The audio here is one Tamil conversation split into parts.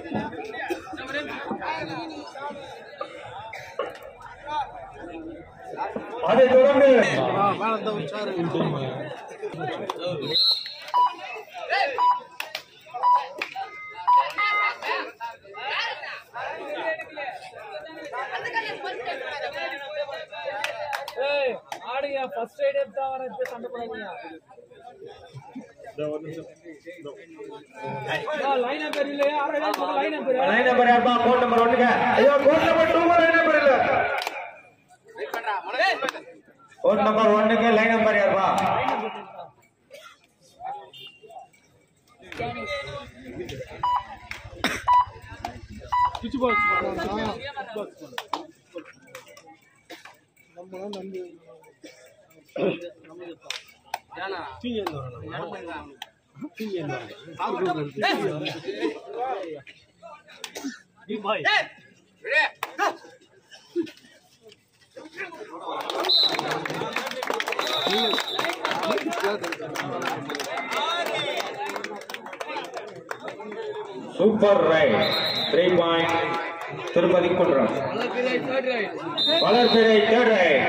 அதைத் தொடர்ந்து ஏய் ஆடுங்க ஃபர்ஸ்ட் எய்ட் எடுத்தா வர இப்ப சண்டை போடாதீங்க லைன் நம்பர் இல்லையா ஆறு லைன் நம்பர் லைன் நம்பர் யாருப்பா கோட் நம்பர் ஒண்ணுங்க ஐயோ code number two line number இல்ல கோட் நம்பர் ஒண்ணுக்கு லைன் நம்பர் யாருப்பா சுவிட்ச் box super right three point Tirupathi Kundram வளர்பிறை தேர்ட் ரைட்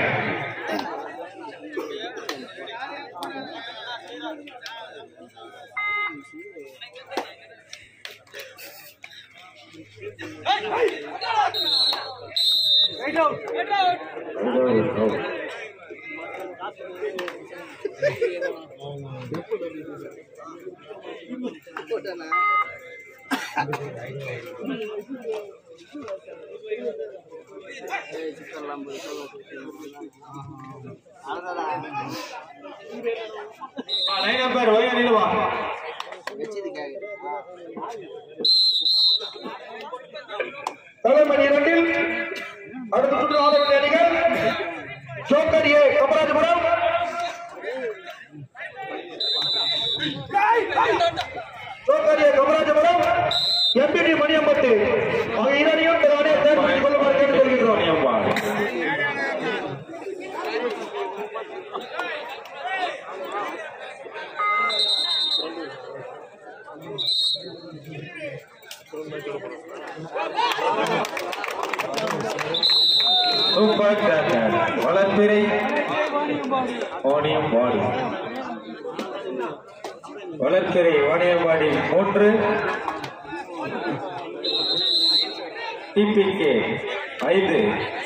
லைன் நம்பர் ஒய்யா நிலுவா தலைமணி இரண்டில் அடுத்த சுற்று ஆட வேண்டிய அணிகள் ஜோக்கடியே கமராஜபுரம் ஜோக்கடியே கமராஜபுரம் எம்பிடி மணியம்பட்டு ஆகிய இரண்டையும் தன்னுடைய தேர்வு கொள்ளுமாறு கேட்டுக்கொள்கின்றோம் சூப்பர் கேப்டன் வளர்பிறை வாணியம்பாடி வளர்பிறை வாணியம்பாடி மூன்று டிபிகே ஐந்து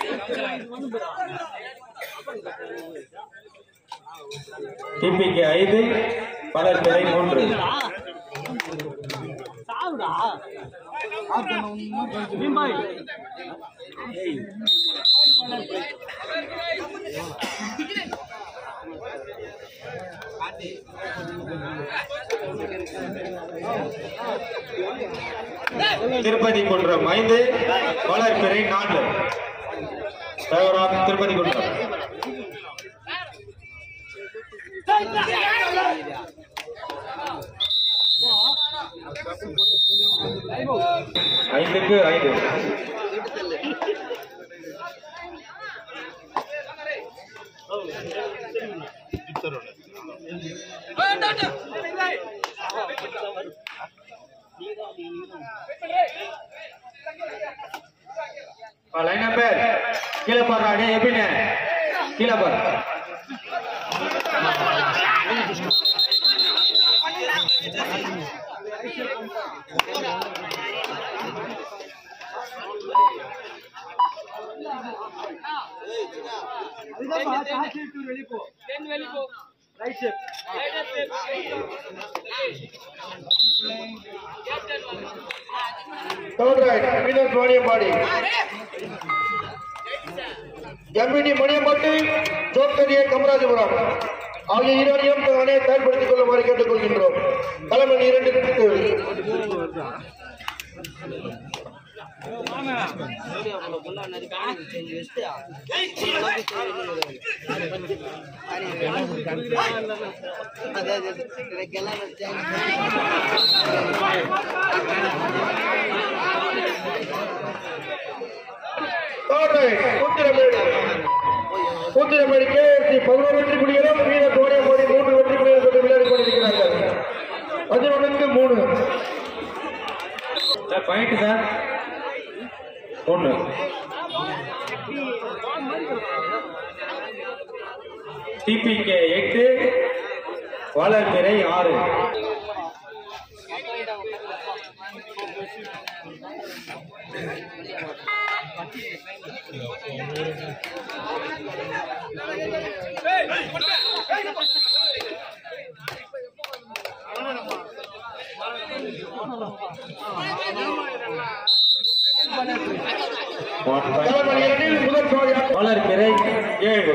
டிபிகே ஐந்து வளர்பிறை மூன்று திருப்பதி குன்றம் ஐந்து வளர்பிறை நான்கு தேவராம் திருப்பதி குன்றம் ஐந்துக்கு ஐந்து லைன் நம்பர் கீழே போடுறா டே எப்படின்னு கீழே போற தேர்ட் ரைட் மீனஸ் வாணியம்பாடி எம்பிடி மணியம்பட்டு ஜோக்கரியே கமராஜபுரம் ஆகிய இரண்டையும் தானே தயார்படுத்திக் கொள்ளுமாறு கேட்டுக்கொள்கின்றோம் தலைமை இரண்டு third right Koothiramedu Koothiramedu KSC பதினோரு வெற்றி புள்ளிகளும் வீர தோணியம்பாடி மூன்று வெற்றி புள்ளிகள் பெற்று விளையாடி கொண்டிருக்கிறார்கள் பதினொன்றுக்கு மூணு பாயிண்ட் சார் டிபிகே எட்டு வளர்பிறை ஆறு வளர்பிறை ஏழு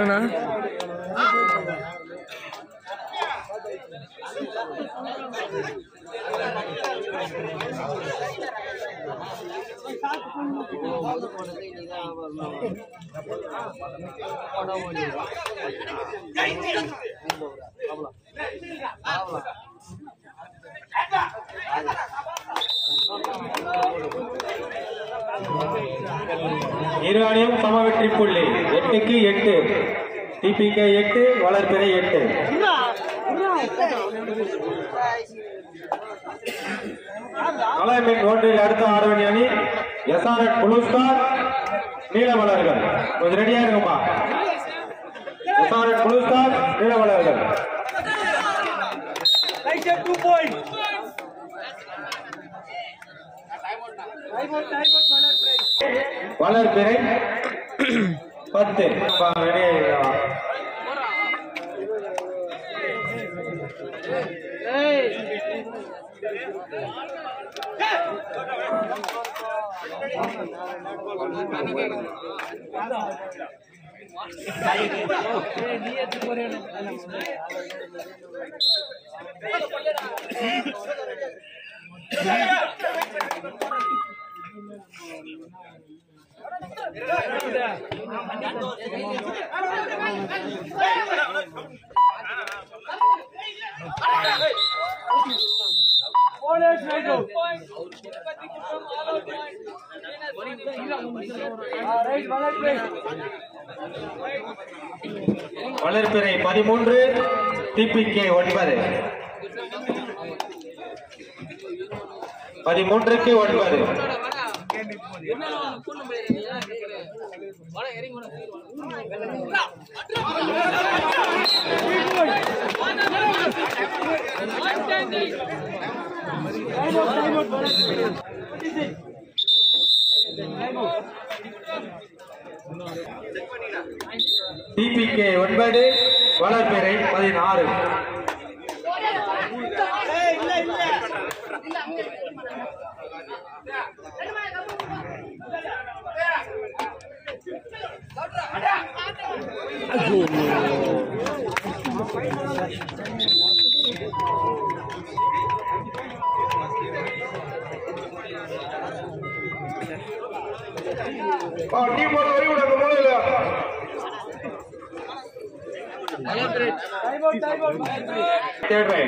இரு அணியும் சம வெற்றி புள்ளி எட்டுக்கு எட்டு டிபிகே எட்டு வளர்பிறை எட்டு கலைமின் ஒன்றில் அடுத்த ஆடவணி அணி எஸ்ஆர்எட் ப்ளூ ஸ்டார் நீலமலர்கள் கொஞ்சம் ரெடியா இருக்குமா எஸ்ஆர்எட் ப்ளூ ஸ்டார் நீலமலர்கள் Right there, two points. Time out, time out, Malar play. வளர்பிறை பத்து அப்பா, ready ஆயிடுவா. Hey, நீ எடுத்து போறேன் Bowlers, right out. Ah, right, Malar play. வளர்பிறை பதிமூன்று டிபிகே ஒன்பது பதிமூன்றுக்கு ஒன்பது Time out, time out, Malar play. What is it? Time out. DPK ஒன்பது வளர்பிறை பதினாறு Time out, time out, Malar play. Third right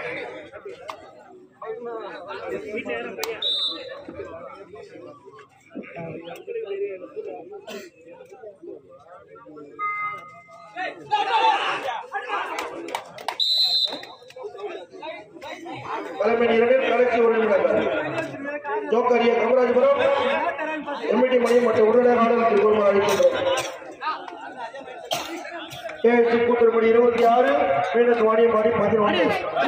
தலைமை இரண்டில் கடைசி ஒரு நிமிடங்கள் ஜோக்கரிய கமராஜபுரம் எம்இடி மணி மற்றும் உடனே ஆடலுக்கு கோல்மால் அளிக்கின்றோம் கேஎஸ்சி கூட்டுறவுப்படி இருபத்தி ஆறு மீனஸ் வாணியம்பாடி பதினொன்று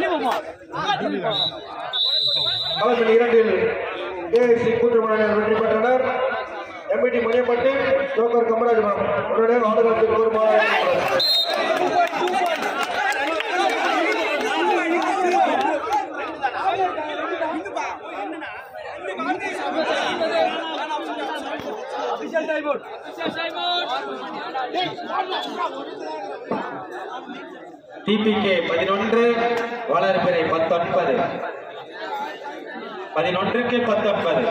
தலைமை இரண்டில் கேஎஸ்சி கூட்டுறவுடையினர் வெற்றி பெற்றனர் எம்இடி மணியம்பட்டி ஜோக்கர் கமராஜபுரம் உடனே ஆடலுக்கு கோல்மால் அளிக்கின்றோம் Official time out. டிபிகே பதினொன்று வளர்பிறை பத்தொன்பது பதினொன்றுக்கு பத்தொன்பது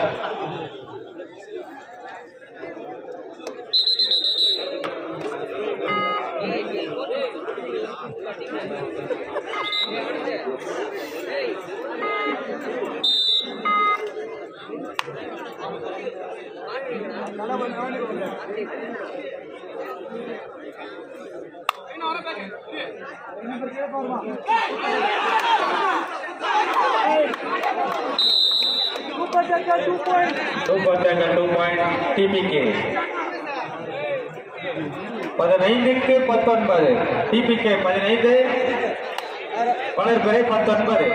Super Jagga, two points. Super tackle two point DPK பதினைந்துக்கு பத்தொன்பது டிபிகே பதினைந்து வளர்பிறை பத்தொன்பது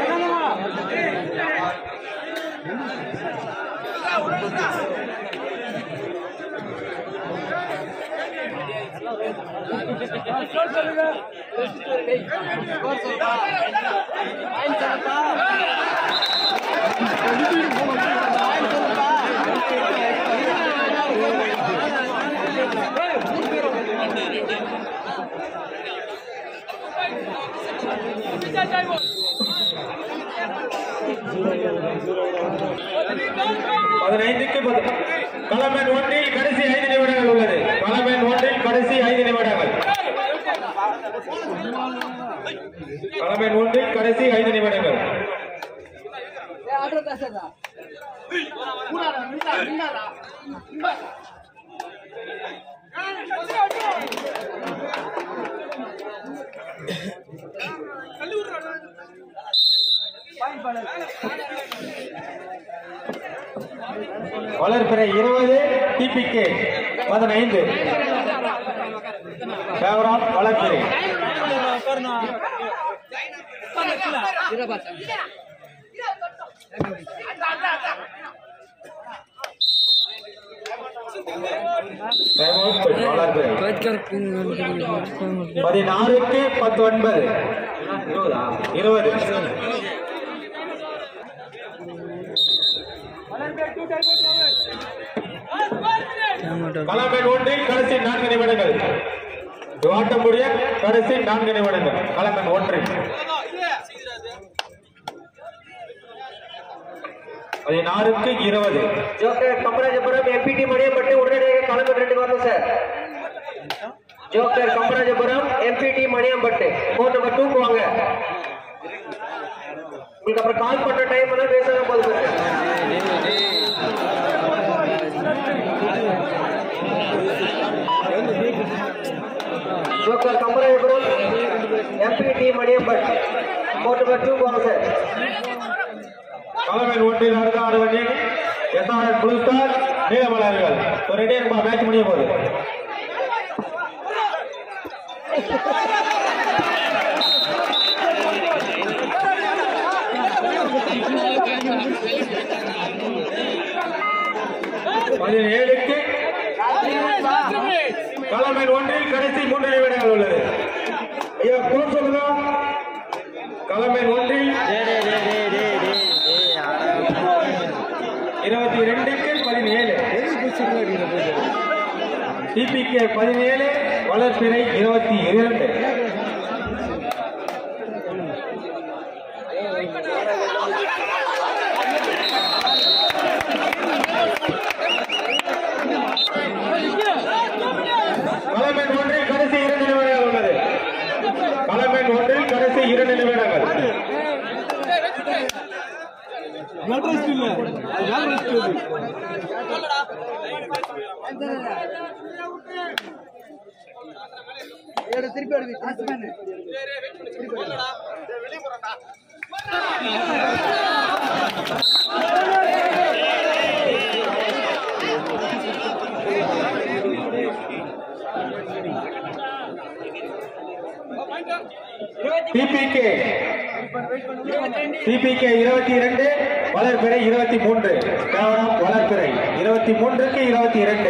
பதினைந்துக்கு பத்து களமெண் ஒன்றில் கடைசி ஐந்து நிமிடங்கள் உள்ளது களமெண் ஒன்றில் கடைசி ஐந்து நிமிடங்கள் களமெண் ஒன்றில் கடைசி ஐந்து நிமிடங்கள் வளர்பிறை இருபது டிபிகே பதினைந்து ஃபேவராப் வளர்பிறை ஃபேவராப் வளர்பிறை பதினாறுக்கு பத்தொன்பது இருபது களமெண் ஒன்றில் கடைசி நான்கு நிமிடங்கள் ஆட்டக்கூடிய கடைசி நான்கு நிமிடங்கள் களமெண் ஒன்றில் பதினாறுக்கு இருபது ஜோக்கர் கம்பராஜபுரம் எம்பிடி மணியப்பட்டு உடனடியாக களம் ரெண்டு வரணும் sir joker Kambarajapuram MBT Maniyampattu phone number டூக்கு வாங்க உங்களுக்கு அப்புறம் கால் பண்ற டைம் எல்லாம் பேசுங்க போதும் sir joker Kambarajapuram MBT Maniyampattu phone number டூக்கு வாங்க சார் களமெண் ஒன்றில் அடுத்த ஆடுவணி எஸ்ஆர்எஸ் புளு ஸ்டார் நீலமலர்கள் ஒரு ரெடியா இருப்பா மேட்ச் முடிய போகுது பதினேழுக்கு களமெண் ஒன்றில் கடைசி மூன்று நிமிடங்கள் உள்ளது ஐயா கோல் சொல்லுங்க களமெண் ஒன்றில் இருபத்தி ரெண்டுக்கு பதினேழு டிபிகே பதினேழு வளர்ப்பிறை இருபத்தி இரண்டு களமெண் ஒன்றில் கடைசி இரண்டு நிமிடங்கள் உள்ளது களமெண் ஒன்றில் கடைசி இரண்டு நிமிடங்கள் டிபிகே டிபிகே இருபத்தி இரண்டு வளர்பிறை இருபத்தி மூன்று கேவலம் வளர்பிறை இருபத்தி மூன்றுக்கு இருபத்தி இரண்டு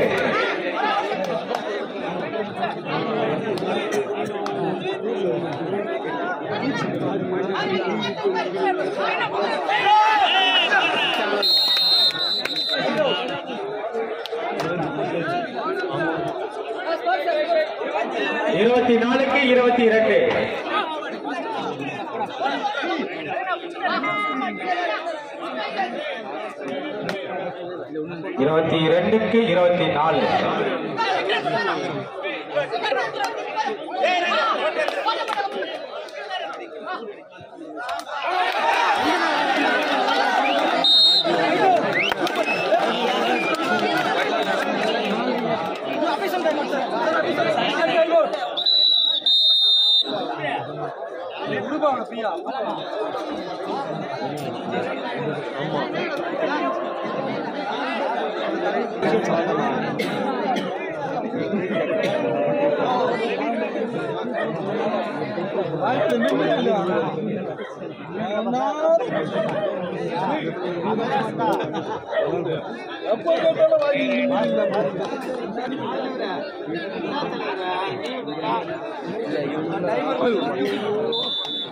இருபத்தி நாலுக்கு இருபத்தி இரண்டு இருபத்தி இரண்டுக்கு இருபத்தி நாலு எப்போ